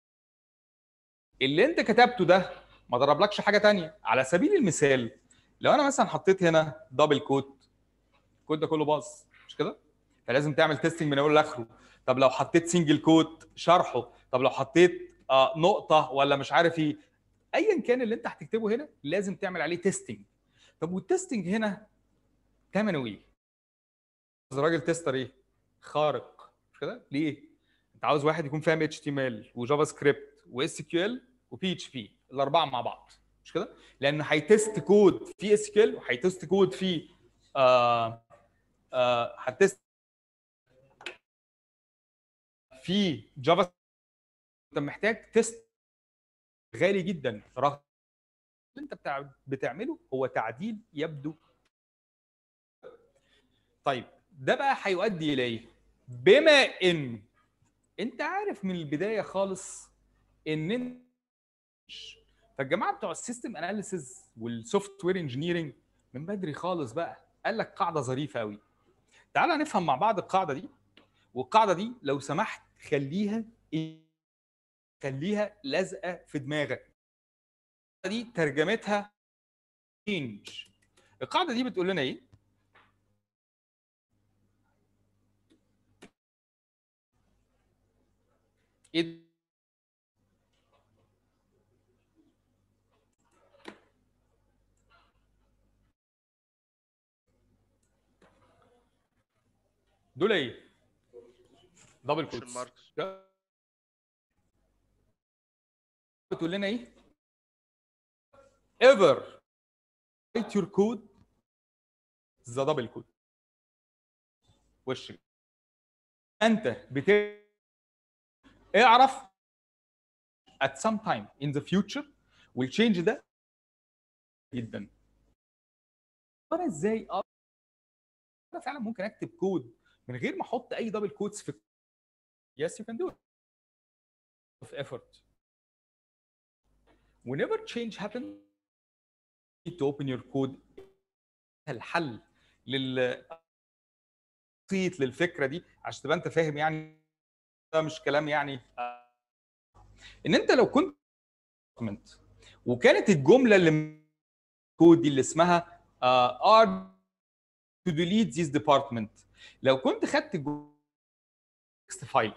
اللي انت كتبته ده ما ضربلكش حاجه تانية على سبيل المثال لو انا مثلا حطيت هنا دبل كوت الكود ده كله باظ مش كده فلازم تعمل تيستنج من اوله لاخره طب لو حطيت سنجل كوت شرحه طب لو حطيت آه نقطه ولا مش عارف ايه ايا كان اللي انت هتكتبه هنا لازم تعمل عليه تيستنج طب والتيستنج هنا ثمنه ايه؟ عاوز راجل تيستر ايه؟ خارق مش كده؟ ليه؟ انت عاوز واحد يكون فاهم اتش تي ام ال وجافا سكريبت واس كيو ال وبي اتش بي الاربعه مع بعض مش كده؟ لانه هيتست كود في اس كيو ال وهيتست كود في آه آه هتست في جافا انت محتاج تيست غالي جدا رغم اللي انت بتاع بتعمله هو تعديل يبدو طيب ده بقى هيؤدي الى ايه؟ بما ان انت عارف من البدايه خالص ان انت فالجماعه بتوع السيستم اناليسيز والسوفت وير انجينيرنج من بدري خالص بقى قال لك قاعده ظريفه قوي تعالى نفهم مع بعض القاعده دي والقاعده دي لو سمحت خليها إيه؟ خليها لازقه في دماغك دي ترجمتها change القاعده دي بتقول لنا ايه ايه دول ايه دبل اوبشن كوتس ماركس بتقول لنا ايه ever write your code the double code وش انت بت اعرف at some time in the future والتشينج ده جدا انا ازاي أقدر- انا فعلا ممكن اكتب كود من غير ما احط اي دبل كوتس في yes you can do it of effort whenever change happens you need to open your code الحل لل بسيط للفكره دي عشان تبقى انت فاهم يعني ده مش كلام يعني آه، ان انت لو كنت document وكانت الجمله اللي كود دي اللي اسمها آه، are to delete this department لو كنت خدت تكست فايل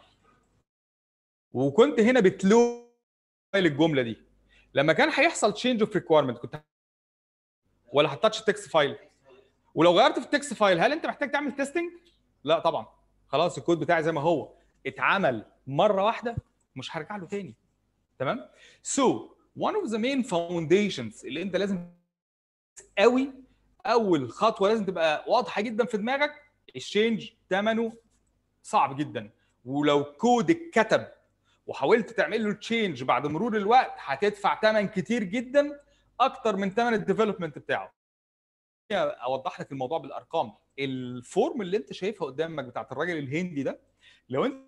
وكنت هنا بتلو فايل الجمله دي لما كان هيحصل change of requirement كنت ولا هتتاتش التكست فايل ولو غيرت في التكست فايل هل انت محتاج تعمل تيستنج؟ لا طبعا خلاص الكود بتاعي زي ما هو اتعمل مره واحده مش هرجع له تاني تمام؟ So one of the main foundations اللي انت لازم قوي اول خطوه لازم تبقى واضحه جدا في دماغك الشينج ثمنه صعب جدا ولو كود اتكتب وحاولت تعمل له تشينج بعد مرور الوقت هتدفع ثمن كتير جدا اكتر من ثمن الديفلوبمنت بتاعه اوضح لك الموضوع بالارقام الفورم اللي انت شايفها قدامك بتاعت الراجل الهندي ده لو انت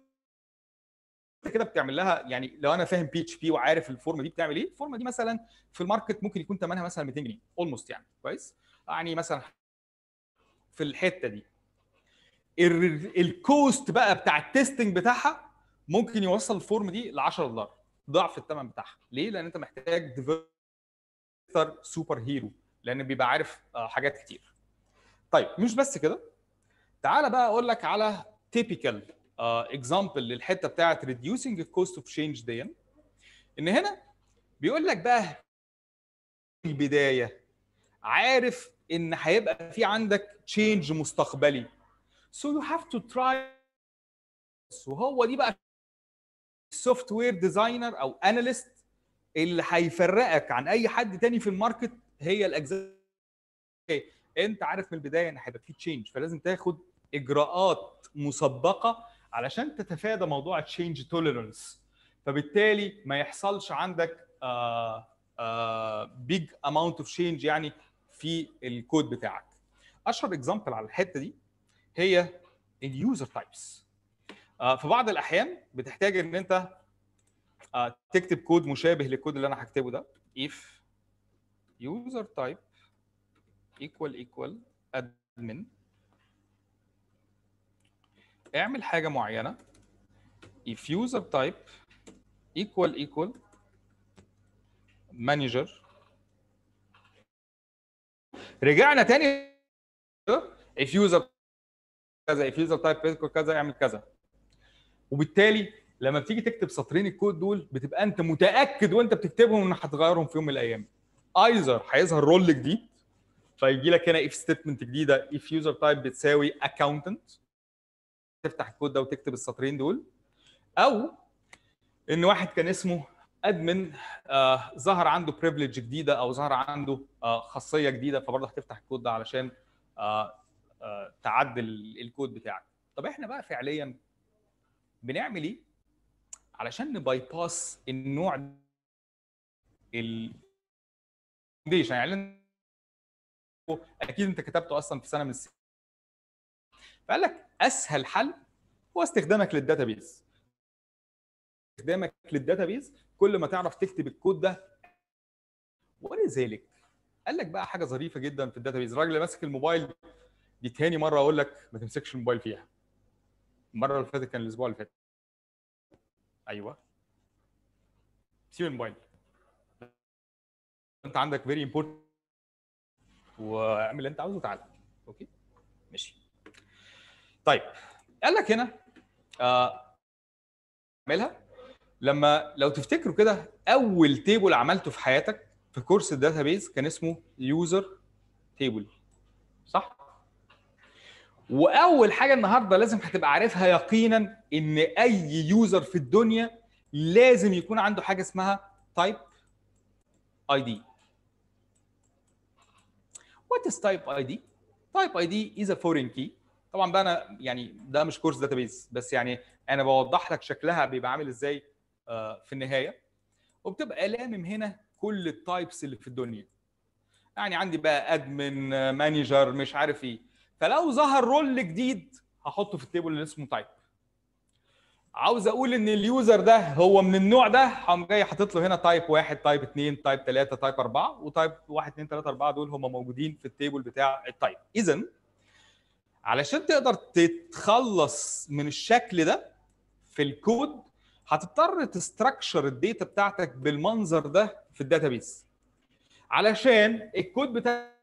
كده بتعمل لها يعني لو انا فاهم بي اتش بي وعارف الفورم دي بتعمل ايه الفورمه دي مثلا في الماركت ممكن يكون ثمنها مثلا 200 جنيه اولموست يعني كويس يعني مثلا في الحته دي ال- الكوست بقى بتاع التستنج بتاعها ممكن يوصل الفورم دي ل 10 دولار ضعف الثمن بتاعها ليه لان انت محتاج ديفلوبر سوبر هيرو لان بيبقى عارف آه، حاجات كتير طيب مش بس كده تعالى بقى اقول لك على تيبيكال اكزامبل للحته بتاعت reducing the cost of change دي ان هنا بيقول لك بقى في البدايه عارف ان هيبقى في عندك تشينج مستقبلي so you have to try وهو دي بقى السوفت وير ديزاينر او اناليست اللي هيفرقك عن اي حد تاني في الماركت هي الاجزاء أوكي، انت عارف من البدايه ان هيبقى في تشينج فلازم تاخد اجراءات مسبقه علشان تتفادى موضوع التشينج توليرنس فبالتالي ما يحصلش عندك بيج اماونت اوف تشينج يعني في الكود بتاعك اشهر اكزامبل على الحته دي هي اليوزر تايبس في بعض الاحيان بتحتاج ان انت آه، تكتب كود مشابه للكود اللي انا هكتبه ده if user type equal equal admin اعمل حاجه معينه if user type equal equal manager رجعنا تاني if user كذا if user type equal كذا اعمل كذا وبالتالي لما بتيجي تكتب سطرين الكود دول بتبقى انت متاكد وانت بتكتبهم انك هتغيرهم في يوم من الايام ايزر هيظهر رول جديد فيجي لك هنا if ستيتمنت جديده if user type بتساوي accountant تفتح الكود ده وتكتب السطرين دول او ان واحد كان اسمه ادمن آه ظهر عنده بريفليج جديده او ظهر عنده آه خاصيه جديده فبرضه هتفتح الكود ده علشان آه آه تعدل الكود بتاعك طب احنا بقى فعليا بنعمل ايه علشان نباي باس النوع ال foundation. يعني اكيد انت كتبته اصلا في سنه من السنين فقال لك اسهل حل هو استخدامك للداتابيز استخدامك للداتابيز كل ما تعرف تكتب الكود ده ولذلك قال لك بقى حاجه ظريفه جدا في الداتابيز الراجل اللي ماسك الموبايل دي تاني مره اقول لك ما تمسكش الموبايل فيها المره اللي فاتت كان الاسبوع اللي فات ايوه سيب الموبايل انت عندك فيري امبورتنت واعمل اللي انت عاوزه وتعالى اوكي ماشي طيب قال لك هنا آه، اعملها لما لو تفتكروا كده اول تيبل عملته في حياتك في كورس الداتابيز كان اسمه يوزر تيبل صح واول حاجه النهارده لازم هتبقى عارفها يقينا ان اي يوزر في الدنيا لازم يكون عنده حاجه اسمها تايب اي دي وات از تايب اي دي تايب اي دي از ا فورين كي طبعا بقى انا يعني ده مش كورس داتابيز بس يعني انا بوضح لك شكلها بيبقى عامل ازاي آه، في النهايه وبتبقى لامم هنا كل التايبس اللي في الدنيا يعني عندي بقى ادمن مانجر مش عارف ايه فلو ظهر رول جديد هحطه في التيبل اللي اسمه تايب عاوز اقول ان اليوزر ده هو من النوع ده هقوم جاي حاطط له هنا تايب واحد تايب اثنين تايب ثلاثه تايب اربعه وتايب واحد اثنين ثلاثه اربعه دول هم موجودين في التيبل بتاع التايب اذا علشان تقدر تتخلص من الشكل ده في الكود هتضطر تستراكشر الداتا بتاعتك بالمنظر ده في الداتابيس علشان الكود بتاع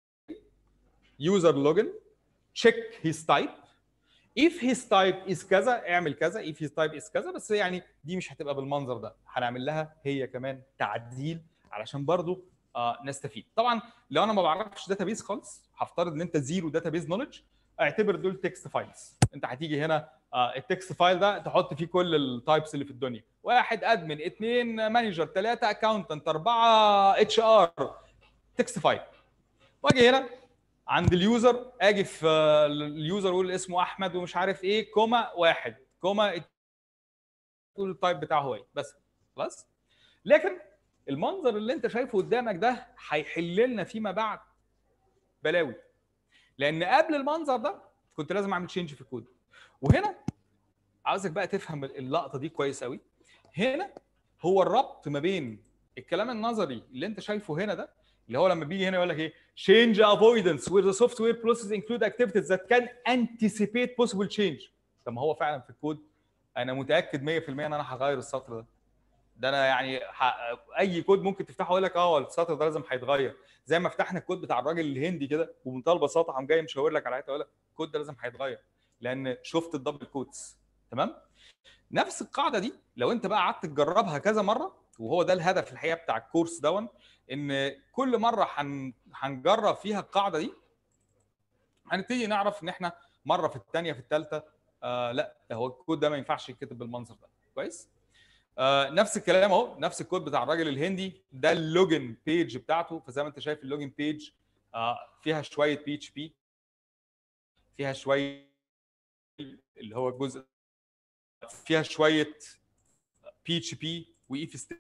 يوزر لوجن تشيك هيز تايب if his type is كذا اعمل كذا if his type is كذا بس يعني دي مش هتبقى بالمنظر ده هنعمل لها هي كمان تعديل علشان برضو آه نستفيد طبعا لو انا ما بعرفش داتابيز خالص هفترض ان انت زيرو داتابيز نولج اعتبر دول تكست فايلز انت هتيجي هنا آه التكست فايل ده تحط فيه كل التايبس اللي في الدنيا واحد ادمن اثنين مانجر ثلاثه اكاونتنت اربعه اتش ار تكست فايل واجي هنا عند اليوزر اجي في آه، اليوزر اقول اسمه احمد ومش عارف ايه كوما واحد كوما تقول التايب بتاعه هو ايه بس خلاص لكن المنظر اللي انت شايفه قدامك ده هيحل لنا فيما بعد بلاوي لان قبل المنظر ده كنت لازم اعمل تشينج في الكود وهنا عاوزك بقى تفهم اللقطه دي كويس قوي هنا هو الربط ما بين الكلام النظري اللي انت شايفه هنا ده اللي هو لما بيجي هنا يقول لك ايه change avoidance where the software processes include activities that can anticipate possible change طب ما هو فعلا في الكود انا متاكد 100% ان انا هغير السطر ده ده انا يعني ح... اي كود ممكن تفتحه يقول لك اه السطر ده لازم هيتغير زي ما فتحنا الكود بتاع الراجل الهندي كده وبمنتهى البساطه قام جاي مشاور لك على حته يقول لك الكود ده لازم هيتغير لان شفت الدبل كوتس تمام نفس القاعده دي لو انت بقى قعدت تجربها كذا مره وهو ده الهدف الحقيقه بتاع الكورس دون ان كل مره هن... هنجرب فيها القاعده دي هنبتدي نعرف ان احنا مره في الثانيه في الثالثه آه لا ده هو الكود ده ما ينفعش يتكتب بالمنظر ده كويس آه نفس الكلام اهو نفس الكود بتاع الراجل الهندي ده اللوجن بيج بتاعته فزي ما انت شايف اللوجن بيج آه فيها شويه بي اتش بي فيها شويه اللي هو الجزء فيها شويه بي اتش بي وايف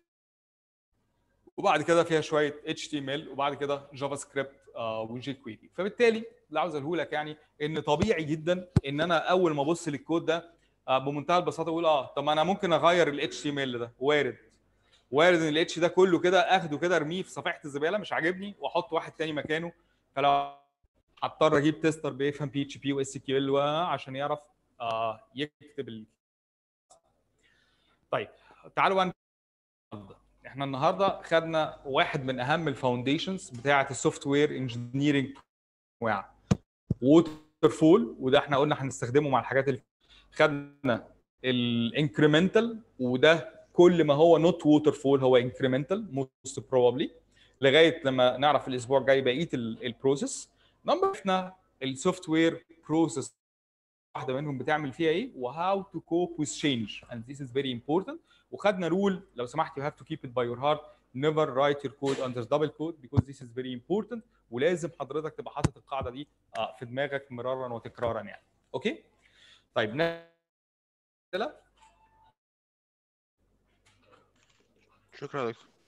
وبعد كده فيها شويه اتش تي ام ال وبعد كده جافا سكريبت آه وجي كويري فبالتالي اللي عاوز اقوله لك يعني ان طبيعي جدا ان انا اول ما ابص للكود ده آه بمنتهى البساطه اقول اه طب ما انا ممكن اغير الاتش تي ام ال ده وارد وارد ان الاتش ده كله كده اخده كده ارميه في صفيحه الزباله مش عاجبني واحط واحد تاني مكانه فلو هضطر اجيب تيستر بيفهم بي اتش بي واس كيو ال عشان يعرف آه يكتب ال... طيب تعالوا بقى احنا النهارده خدنا واحد من اهم الفاونديشنز بتاعه السوفت وير انجينيرنج انواع ووتر فول وده احنا قلنا هنستخدمه مع الحاجات اللي خدنا الانكريمنتال وده كل ما هو نوت ووتر فول هو انكريمنتال موست بروبلي لغايه لما نعرف الاسبوع الجاي بقيه البروسيس نمبر احنا السوفت وير بروسيس واحده منهم بتعمل فيها ايه وهاو تو كوب وذ تشينج اند ذيس از فيري امبورتنت وخدنا رول لو سمحت you have to keep it by your heart never write your code under double code because this is very important ولازم حضرتك تبقى حاطط القاعده دي في دماغك مرارا وتكرارا يعني اوكي طيب شكرا يا دكتور